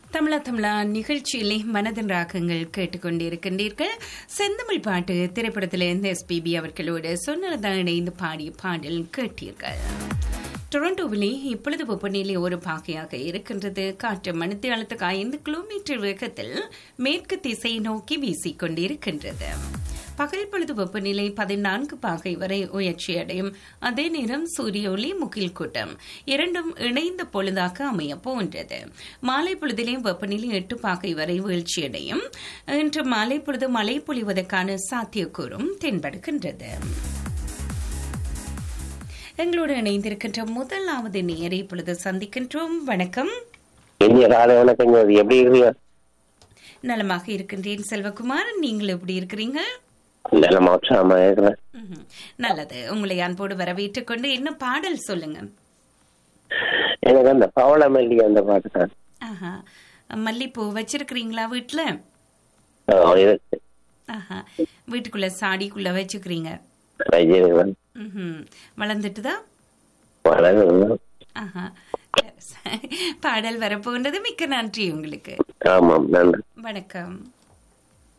தமிழா தமிழா நிகழ்ச்சியிலே மனதின் ராகங்கள் கேட்டுக்கொண்டிருக்கின்றீர்கள் செந்தமிழ் பாட்டு திரைப்படத்திலிருந்து எஸ்பிபி அவர்களோடு சொன்னதான் இணைந்து பாடிய பாடல் கேட்டீர்கள் டொரண்டோவிலே இப்பொழுது வெப்பநிலை ஒரு பாகையாக இருக்கின்றது காற்று மணித்து அழுத்துக்கு ஐந்து கிலோமீட்டர் வேகத்தில் மேற்கு திசை நோக்கி வீசிக்கொண்டிருக்கின்றது பகல் பொழுது வெப்பநிலை பதினான்கு பாகை வரை உயர்ச்சியடையும் அதே நேரம் சூரிய ஒளி முகில் கூட்டம் இரண்டும் இணைந்த பொழுதாக அமைய போன்றது மாலை பொழுதிலே வெப்பநிலை எட்டு பாகை வரை வீழ்ச்சியடையும் இன்று மாலை பொழுது மழை பொழிவதற்கான சாத்தியக்கூறும் தென்படுகின்றது எங்களோடு இணைந்திருக்கின்ற முதலாவது நேரை இப்பொழுது சந்திக்கின்றோம் வணக்கம் இனிய காலை வணக்கம் ஜோதி எப்படி இருக்கீங்க நலமாக இருக்கின்றேன் செல்வகுமார் நீங்கள் எப்படி இருக்கிறீங்க நல்ல மோட்சமா இருக்கிறேன் ம்ஹும். நல்லது உங்களை அன்போடு வரவேற்றுக் கொண்டு என்ன பாடல் சொல்லுங்க எனக்கு அந்த பவள மல்லி அந்த பாட்டு தான் ஆஹா மல்லிப்பூ வச்சிருக்கிறீங்களா வீட்டுல ஆ, இருக்கு ஆஹா வீட்டுக்குள்ள சாடிக்குள்ள வச்சுக்கிறீங்க வச்சிருக்கிறேன் ம்ஹும். வளர்ந்துட்டுதா வளர்ந்து ஆஹா பாடல் வரப்போகின்றது மிக்க நன்றி உங்களுக்கு ஆமாம் நன்றி வணக்கம்